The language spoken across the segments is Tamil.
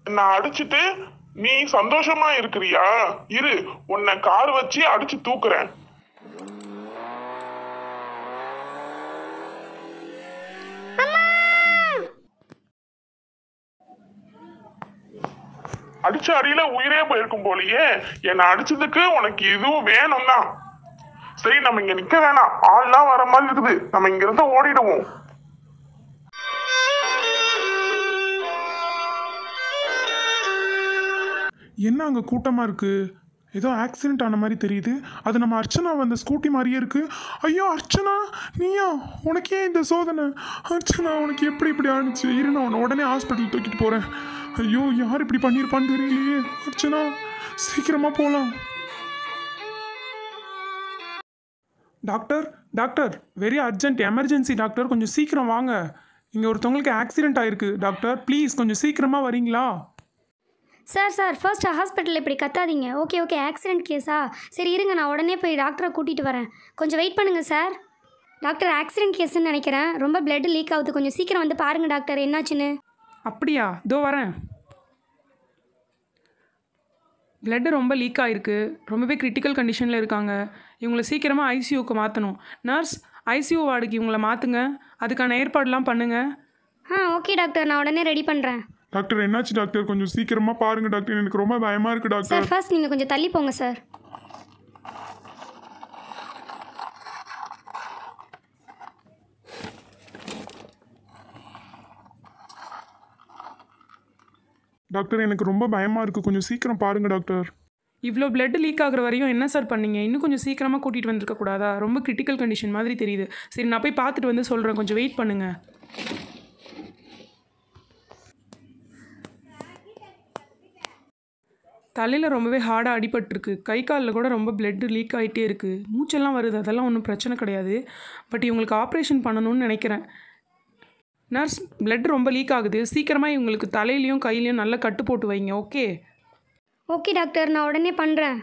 நான் அடிச்சிட்டு நீ சந்தோஷமா இருக்கிறியா இரு உன்னை கார் வச்சு அடிச்சு தூக்குறேன் அடிச்ச அடியில உயிரே போயிருக்கும் போலயே என்னை அடிச்சதுக்கு உனக்கு இதுவும் வேணும் தான் சரி நம்ம இங்க நிக்க வேணாம் ஆள்லாம் வர மாதிரி இருக்குது நம்ம இங்க இருந்து ஓடிடுவோம் என்ன அங்கே கூட்டமாக இருக்குது ஏதோ ஆக்சிடென்ட் ஆன மாதிரி தெரியுது அது நம்ம அர்ச்சனா வந்த ஸ்கூட்டி மாதிரியே இருக்குது ஐயோ அர்ச்சனா நீயா உனக்கே இந்த சோதனை அர்ச்சனா உனக்கு எப்படி இப்படி ஆணுச்சு இரு நான் உன்னை உடனே ஹாஸ்பிட்டல் தூக்கிட்டு போகிறேன் ஐயோ யார் இப்படி பண்ணியிருப்பான்னு தெரியலையே அர்ச்சனா சீக்கிரமாக போகலாம் doctor doctor very urgent emergency doctor கொஞ்சம் சீக்கிரம் வாங்க இங்கே ஒருத்தவங்களுக்கு ஆக்சிடென்ட் ஆயிருக்கு டாக்டர் ப்ளீஸ் கொஞ்சம் சீக்கிரமாக வரீங்களா சார் சார் ஃபர்ஸ்ட் ஹாஸ்பிட்டலில் இப்படி கத்தாதீங்க ஓகே ஓகே ஆக்சிடென்ட் கேஸா சரி இருங்க நான் உடனே போய் டாக்டரை கூட்டிகிட்டு வரேன் கொஞ்சம் வெயிட் பண்ணுங்கள் சார் டாக்டர் ஆக்சிடென்ட் கேஸ்ன்னு நினைக்கிறேன் ரொம்ப blood லீக் ஆகுது கொஞ்சம் சீக்கிரம் வந்து பாருங்கள் டாக்டர் என்னாச்சுன்னு அப்படியா இதோ வரேன் blood ரொம்ப லீக் ஆகிருக்கு ரொம்பவே கிரிட்டிக்கல் கண்டிஷனில் இருக்காங்க இவங்களை சீக்கிரமாக ஐசியூக்கு மாற்றணும் நர்ஸ் ஐசியூ வார்டுக்கு இவங்களை மாற்றுங்க அதுக்கான ஏற்பாடுலாம் பண்ணுங்கள் ஆ ஓகே டாக்டர் நான் உடனே ரெடி பண்ணுறேன் டாக்டர் என்னாச்சு டாக்டர் கொஞ்சம் சீக்கிரமா பாருங்க டாக்டர் எனக்கு ரொம்ப பயமா இருக்கு டாக்டர் சார் ஃபர்ஸ்ட் நீங்கள் கொஞ்சம் தள்ளி போங்க சார் டாக்டர் எனக்கு ரொம்ப பயமா இருக்கு கொஞ்சம் சீக்கிரம் பாருங்க டாக்டர் இவ்வளோ blood லீக் ஆகுற வரையும் என்ன சார் பண்ணீங்க இன்னும் கொஞ்சம் சீக்கிரமாக கூட்டிகிட்டு வந்திருக்க கூடாதா ரொம்ப கிரிட்டிக்கல் கண்டிஷன் மாதிரி தெரியுது சரி நான் போய் பார்த்துட்டு வந்து சொல்கிறேன் கொஞ்சம் வெயிட் பண்ணுங்கள் தலையில் ரொம்பவே ஹார்டாக அடிபட்டிருக்கு கை காலில் கூட ரொம்ப blood லீக் ஆகிட்டே இருக்குது மூச்செல்லாம் வருது அதெல்லாம் ஒன்றும் பிரச்சனை கிடையாது பட் இவங்களுக்கு ஆப்ரேஷன் பண்ணணும்னு நினைக்கிறேன் நர்ஸ் blood ரொம்ப லீக் ஆகுது சீக்கிரமாக இவங்களுக்கு தலையிலையும் கையிலையும் நல்லா கட்டு போட்டு வைங்க ஓகே ஓகே டாக்டர் நான் உடனே பண்ணுறேன்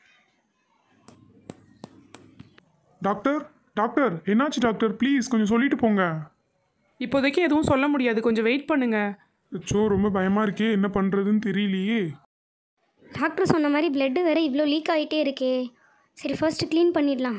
டாக்டர் டாக்டர் என்னாச்சு டாக்டர் ப்ளீஸ் கொஞ்சம் சொல்லிட்டு போங்க இப்போதைக்கு எதுவும் சொல்ல முடியாது கொஞ்சம் வெயிட் பண்ணுங்கள் அச்சோ ரொம்ப பயமா இருக்கே என்ன பண்றதுன்னு தெரியலையே டாக்டர் சொன்ன மாதிரி blood வேற இவ்வளோ லீக் ஆகிட்டே இருக்கே சரி ஃபர்ஸ்ட் க்ளீன் பண்ணிடலாம்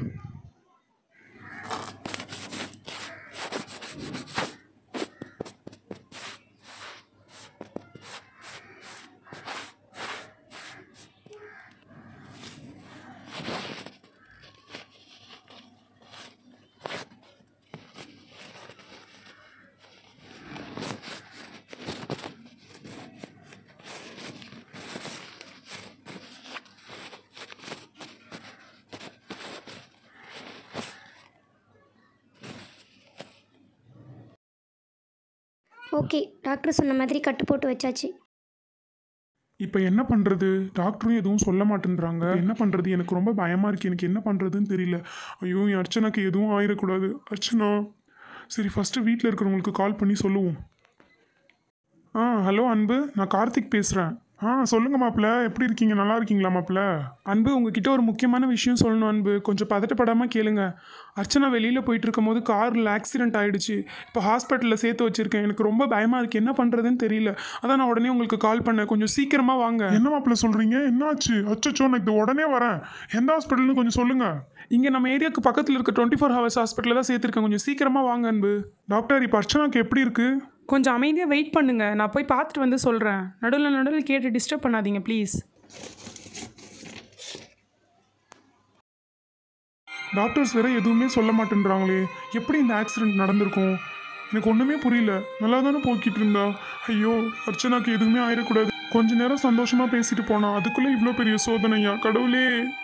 ஓகே டாக்டர் சொன்ன மாதிரி கட்டு போட்டு வச்சாச்சு இப்போ என்ன பண்றது டாக்டரும் எதுவும் சொல்ல மாட்டேன்றாங்க என்ன பண்றது எனக்கு ரொம்ப பயமா இருக்கு எனக்கு என்ன பண்றதுன்னு தெரியல ஐயோ என் அர்ச்சனாக்கு எதுவும் ஆயிடக்கூடாது அர்ச்சனா சரி ஃபர்ஸ்ட் வீட்டில் இருக்கிறவங்களுக்கு கால் பண்ணி சொல்லுவோம் ஆ ஹலோ அன்பு நான் கார்த்திக் பேசுகிறேன் ஆ சொல்லுங்க மாப்பிள்ள எப்படி இருக்கீங்க நல்லா இருக்கீங்களா மாப்பிள்ள அன்பு உங்ககிட்ட ஒரு முக்கியமான விஷயம் சொல்லணும் அன்பு கொஞ்சம் பதட்டப்படாமல் கேளுங்க அர்ச்சனா வெளியில் போயிட்டு இருக்கும்போது காரில் ஆக்சிடென்ட் ஆயிடுச்சு இப்போ ஹாஸ்பிட்டலில் சேர்த்து வச்சிருக்கேன் எனக்கு ரொம்ப பயமாக இருக்குது என்ன பண்ணுறதுன்னு தெரியல அதான் நான் உடனே உங்களுக்கு கால் பண்ணேன் கொஞ்சம் சீக்கிரமாக வாங்க என்ன மாப்பிள்ள சொல்கிறீங்க என்னாச்சு அச்சச்சோ நான் இது உடனே வரேன் எந்த ஹாஸ்பிட்டல்னு கொஞ்சம் சொல்லுங்க இங்கே நம்ம ஏரியாவுக்கு பக்கத்தில் இருக்க டுவெண்ட்டி ஃபோர் ஹவர்ஸ் ஹாஸ்பிட்டலில் தான் சேர்த்துருக்கேன் கொஞ்சம் சீக்கிரமாக வாங்க அன்பு டாக்டர் இப்போ அர்ச்சனாக்கு எப்படி இருக்குது கொஞ்சம் அமைதியாக வெயிட் பண்ணுங்க நான் போய் பார்த்துட்டு வந்து சொல்கிறேன் நடுவில் நடுவில் கேட்டு டிஸ்டர்ப் பண்ணாதீங்க ப்ளீஸ் டாக்டர்ஸ் வேற எதுவுமே சொல்ல மாட்டேன்றாங்களே எப்படி இந்த ஆக்சிடென்ட் நடந்திருக்கும் எனக்கு ஒன்றுமே புரியல நல்லா தானே போக்கிட்டு இருந்தா ஐயோ அர்ச்சனாக்கு எதுவுமே ஆயிடக்கூடாது கொஞ்ச நேரம் சந்தோஷமா பேசிட்டு போனா அதுக்குள்ளே இவ்வளோ பெரிய சோதனையா கடவுளே